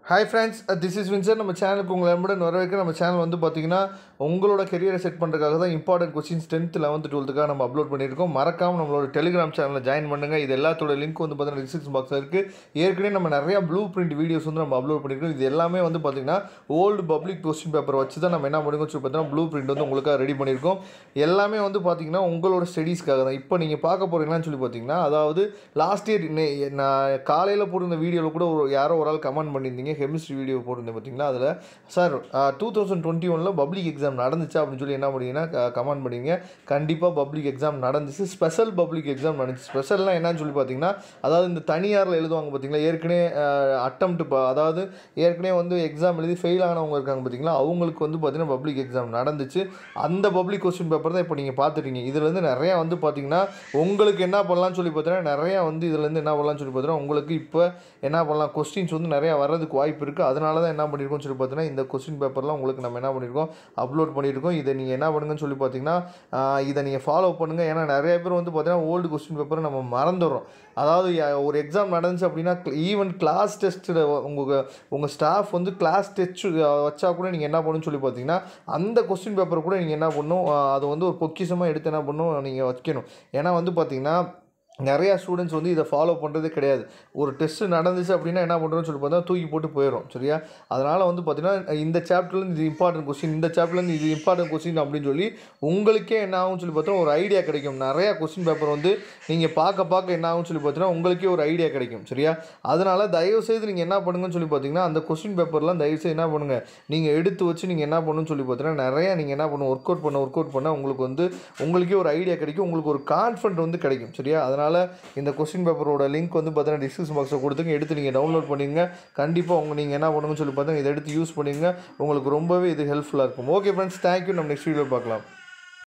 hi friends this is Winsor நம்ம சேனலுக்கு உங்களை அன்புடன் வரவேற்க நம்ம சேனல் வந்து பார்த்தீங்கன்னா உங்களோட கெரியரை செட் பண்ணுறதுக்காக தான் இம்பார்ட்டன்ட் கொஸ்டின்ஸ் டென்த் லெவன்த் டுவெல்த்துக்காக நம்ம அப்லோட் பண்ணியிருக்கோம் மறக்காமல் நம்மளோட டெலிகிராம் சேனலில் ஜாயின் பண்ணுங்கள் இது எல்லாத்தோட லிங்க் வந்து பார்த்தீங்கன்னா டிஸ்கிரிப்ஷன் பாக்ஸில் இருக்குது ஏற்கனவே நம்ம நிறையா ப்ளூ பிரிண்ட் வீடியோஸ் வந்து நம்ம அப்லோட் பண்ணியிருக்கோம் இது எல்லாமே வந்து பார்த்தீங்கன்னா ஓல்டு பப்ளிக் கொஸ்டின் பேப்பர் வச்சு தான் நம்ம என்ன பண்ணிருக்கோம் சொல்லி பார்த்தீங்கன்னா ப்ளூ பிரிண்ட் வந்து உங்களுக்காக ரெடி பண்ணியிருக்கோம் எல்லாமே வந்து பார்த்தீங்கன்னா உங்களோட ஸ்டடீஸ்க்காக தான் இப்போ நீங்கள் பார்க்க போகிறீங்களான்னு சொல்லி பார்த்தீங்கன்னா அதாவது லாஸ்ட் இயர் நான் காலையில் போட்டிருந்த வீடியோவில் கூட ஒரு யாரோ ஒரு ஆள் கமெண்ட் பண்ணியிருந்தீங்க கெமிஸ்ட்ரி வீடியோ போட்டிருந்தேன் பார்த்தீங்களா அதில் சார் டூ தௌசண்ட் டுவெண்ட்டி ஒனில் பப்ளிக் எக்ஸாம் நடந்துச்சா அப்படின்னு சொல்லி என்ன பண்ணீங்கன்னா கமெண்ட் பண்ணீங்க கண்டிப்பாக பப்ளிக் எக்ஸாம் நடந்துச்சு ஸ்பெஷல் பப்ளிக் எக்ஸாம் நடந்துச்சு ஸ்பெஷல்னால் என்னன்னு சொல்லி பார்த்தீங்கன்னா அதாவது இந்த தனியாரில் எழுதுவாங்க பார்த்தீங்களா ஏற்கனவே அட்டம்ப்ட் அதாவது ஏற்கனவே வந்து எக்ஸாம் எழுதி ஃபெயில் ஆனவங்க இருக்காங்க பார்த்தீங்களா அவங்களுக்கு வந்து பார்த்தீங்கன்னா பப்ளிக் எக்ஸாம் நடந்துச்சு அந்த பப்ளிக் கொஸ்டின் பேப்பர் தான் இப்போ நீங்கள் பார்த்துட்டீங்க இதில் வந்து நிறையா வந்து பார்த்தீங்கன்னா உங்களுக்கு என்ன பண்ணலாம்னு சொல்லி பார்த்தீங்கன்னா நிறையா வந்து இதுலேருந்து என்ன பண்ணலாம்னு சொல்லி பார்த்தீங்கன்னா உங்களுக்கு இப்போ என்ன பண்ணலாம் கொஸ்டின்ஸ் வந்து நிறையா வர்றதுக்கு வாய்ப்பு இருக்குது அதனால தான் என்ன பண்ணியிருக்கோம்னு சொல்லி பார்த்தீங்கன்னா இந்த கொஸ்டின் பேப்பர்லாம் உங்களுக்கு நம்ம என்ன பண்ணியிருக்கோம் அப்லோட் பண்ணியிருக்கோம் இதை நீங்கள் என்ன பண்ணுங்கன்னு சொல்லி பார்த்தீங்கன்னா ஆஹ் இதை நீங்கள் ஃபாலோ பண்ணுங்கள் ஏன்னா நிறைய பேர் வந்து பார்த்தீங்கன்னா ஓல்டு கொஸ்டின் பேப்பரை நம்ம மறந்துடுறோம் அதாவது யா- ஒரு எக்ஸாம் நடந்துச்சு அப்படின்னா ஈவன் கிளாஸ் டெஸ்ட்டில் உங்கள் உங்கள் ஸ்டாஃப் வந்து கிளாஸ் டெஸ்ட் வச்சா கூட நீங்கள் என்ன பண்ணணும்னு சொல்லி பார்த்தீங்கன்னா அந்த கொஸ்டின் பேப்பர் கூட நீங்கள் என்ன பண்ணணும் ஆஹ் அதை வந்து ஒரு பொக்கிஷமாக எடுத்து என்ன பண்ணணும் நீங்கள் வைக்கணும் ஏன்னா வந்து பார்த்தீங்கன்னா நிறையா ஸ்டூடெண்ட்ஸ் வந்து இதை ஃபாலோ பண்ணுறதே கிடையாது ஒரு டெஸ்ட்டு நடந்துச்சு அப்படின்னா என்ன பண்ணுறோம்னு சொல்லி பார்த்தா தூக்கி போட்டு போயிடும் சரியா அதனால் வந்து பார்த்தீங்கன்னா இந்த சாப்டர்லேருந்து இது இம்பார்ட்டன்ட் கொஸ்டின் இந்த சாப்டர்லேருந்து இது இம்பார்ட்டன்ட் கொஸ்டின் அப்படின்னு சொல்லி உங்களுக்கே என்ன ஆகும்னு சொல்லி பார்த்தா ஒரு ஐடியா கிடைக்கும் நிறையா கொஸ்டின் பேப்பர் வந்து நீங்கள் பார்க்க பார்க்க என்ன ஆகும்னு சொல்லி பார்த்தீங்கன்னா உங்களுக்கே ஒரு ஐடியா கிடைக்கும் சரியா அதனால் தயவுசெய்து நீங்கள் என்ன பண்ணுங்கன்னு சொல்லி பார்த்தீங்கன்னா அந்த கொஸ்டின் பேப்பர்லாம் தயவுசெய்து என்ன பண்ணுங்கள் நீங்கள் எடுத்து வச்சு நீங்கள் என்ன பண்ணணும்னு சொல்லி பார்த்தீங்கன்னா நிறையா நீங்கள் என்ன பண்ணணும் ஒர்க் அவுட் பண்ண ஒர்க் அவுட் பண்ண உங்களுக்கு வந்து உங்களுக்கே ஒரு ஐடியா கிடைக்கும் உங்களுக்கு ஒரு கான்ஃபிடென்ட் வந்து கிடைக்கும் சரியா அதனால் இந்த கொஸ்டின் பேப்பரோட லிங்க் வந்து பார்த்தீங்கன்னா டிஸ்கிரிப்ஷன் பாக்ஸில் கொடுத்துங்க எடுத்து நீங்கள் டவுன்லோட் பண்ணிங்க கண்டிப்பாக உங்கள் நீங்கள் என்ன பண்ணுங்கன்னு சொல்லி பார்த்தீங்கன்னா இதை எடுத்து யூஸ் பண்ணிங்க உங்களுக்கு ரொம்பவே இது ஹெல்ப்ஃபுல்லாக இருக்கும் ஓகே ஃப்ரெண்ட்ஸ் தேங்க்யூ நம்ம நெக்ஸ்ட் வீடியோ பார்க்கலாம்